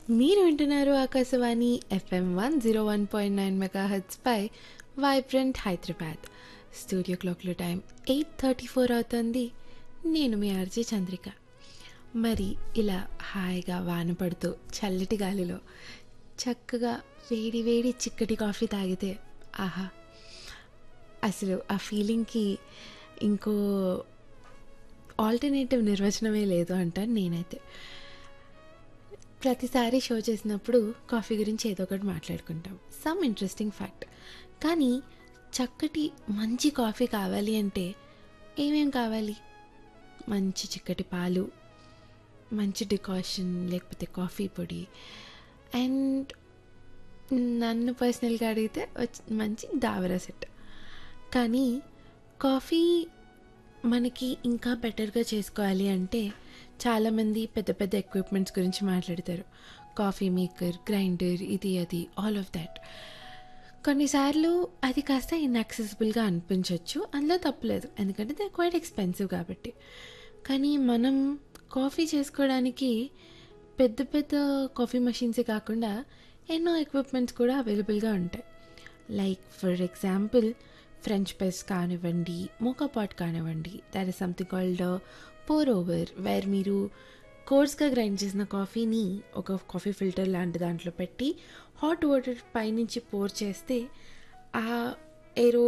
మీరు వింటున్నారు Akashvani FM one zero one point nine mega పై వైబ్రెంట్ హైదరాబాద్ స్టూడియో క్లాక్లో టైం ఎయిట్ థర్టీ ఫోర్ అవుతుంది నేను మీ ఆర్జే చంద్రిక మరి ఇలా హాయిగా వాన పడుతూ చల్లటి గాలిలో చక్కగా వేడి వేడి చిక్కటి కాఫీ తాగితే ఆహా అసలు ఆ ఫీలింగ్కి ఇంకో ఆల్టర్నేటివ్ నిర్వచనమే లేదు అంటాను నేనైతే ప్రతిసారి షో చేసినప్పుడు కాఫీ గురించి ఏదో ఒకటి మాట్లాడుకుంటాం సమ్ ఇంట్రెస్టింగ్ ఫ్యాక్ట్ కానీ చక్కటి మంచి కాఫీ కావాలి అంటే ఏమేం కావాలి మంచి చిక్కటి పాలు మంచి డికాషన్ లేకపోతే కాఫీ పొడి అండ్ నన్ను పర్సనల్గా అడిగితే వచ్చి- మంచి దావరా సెట్ కానీ కాఫీ మనకి ఇంకా బెటర్గా చేసుకోవాలి అంటే చాలామంది పెద్ద పెద్ద ఎక్విప్మెంట్స్ గురించి మాట్లాడతారు కాఫీ మేకర్ గ్రైండర్ ఇది అది ఆల్ ఆఫ్ దాట్ కొన్నిసార్లు అది కాస్త ఇన్యాక్సెసిబుల్గా అనిపించవచ్చు అందులో తప్పలేదు ఎందుకంటే దే క్వైట్ ఎక్స్పెన్సివ్ కాబట్టి కానీ మనం కాఫీ చేసుకోవడానికి పెద్ద పెద్ద కాఫీ మెషిన్సే కాకుండా ఎన్నో ఎక్విప్మెంట్స్ కూడా అవైలబుల్గా ఉంటాయి like for example French press కానివ్వండి మోకా పాట్ కానివ్వండి that is something called pour over where మీరు కోర్స్గా గ్రైండ్ చేసిన కాఫీని ఒక కాఫీ ఫిల్టర్ లాంటి దాంట్లో పెట్టి హాట్ వాటర్ పైనుంచి పోర్ చేస్తే ఆ ఏరో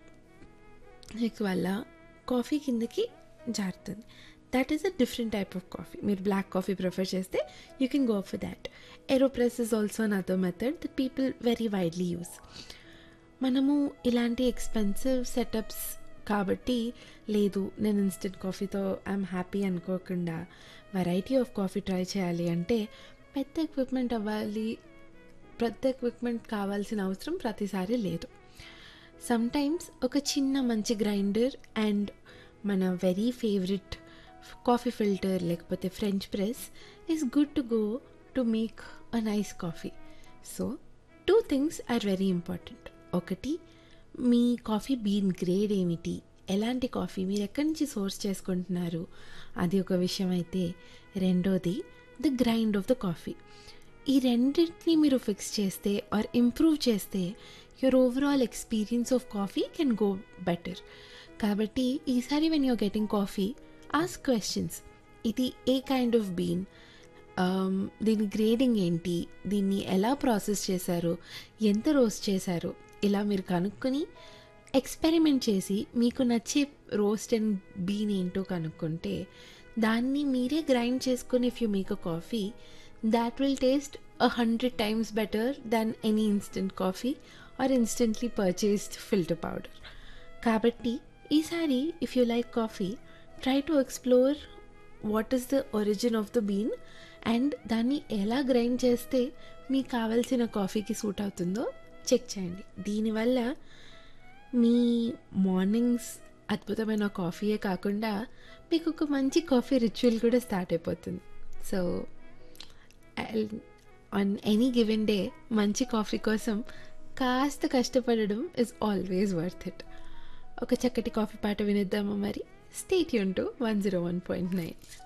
వల్ల కాఫీ కిందకి జారుతుంది that is a different type of coffee మీరు బ్లాక్ కాఫీ ప్రిఫర్ చేస్తే you can go for that AeroPress is also another method the people very widely use మనము ఇలాంటి ఎక్స్పెన్సివ్ సెటప్స్ కాబట్టి లేదు నేను ఇన్స్టెంట్ కాఫీతో ఐఎమ్ హ్యాపీ అనుకోకుండా variety of coffee try చేయాలి అంటే పెద్ద ఎక్విప్మెంట్ అవ్వాలి పెద్ద ఎక్విప్మెంట్ కావాల్సిన అవసరం ప్రతిసారి లేదు సమ్టైమ్స్ ఒక చిన్న మంచి గ్రైండర్ అండ్ మన వెరీ ఫేవరెట్ కాఫీ ఫిల్టర్ లేకపోతే French press is good to go to make a nice coffee so two things are very important ఒకటి మీ కాఫీ బీన్ గ్రేడ్ ఏమిటి ఎలాంటి కాఫీ మీరు ఎక్కడి నుంచి సోర్స్ చేసుకుంటున్నారు అది ఒక విషయం అయితే రెండోది the grind of the coffee ఈ రెండింటిని మీరు ఫిక్స్ చేస్తే ఆర్ ఇంప్రూవ్ చేస్తే your overall experience of coffee can go better కాబట్టి ఈసారి when you're getting coffee ask questions ఇది ఏ కైండ్ ఆఫ్ బీన్ దీని గ్రేడింగ్ ఏంటి దీన్ని ఎలా ప్రాసెస్ చేశారు ఎంత రోస్ట్ చేశారు ఇలా మీరు కనుక్కొని ఎక్స్పెరిమెంట్ చేసి మీకు నచ్చే రోస్ట్ అండ్ బీన్ ఏంటో కనుక్కుంటే దాన్ని మీరే గ్రైండ్ చేసుకొని if you make a coffee that will taste a hundred times better than any instant coffee or instantly purchased filter powder కాబట్టి ఈసారి if you like coffee try to explore what is the origin of the bean and దాన్ని ఎలా grind చేస్తే మీకు కావాల్సిన కాఫీకి suit అవుతుందో check చేయండి దీనివల్ల మీ మార్నింగ్స్ అద్భుతమైన కాఫీయే కాకుండా మీకు ఒక మంచి కాఫీ రిచువల్ కూడా స్టార్ట్ అయిపోతుంది so on any given day మంచి కాఫీ కోసం కాస్త కష్టపడడం ఇస్ ఆల్వేస్ వర్త్ ఇట్ ఒక చక్కటి కాఫీ పాట వినిద్దామా మరి స్టేట్ యూన్ to one zero one point nine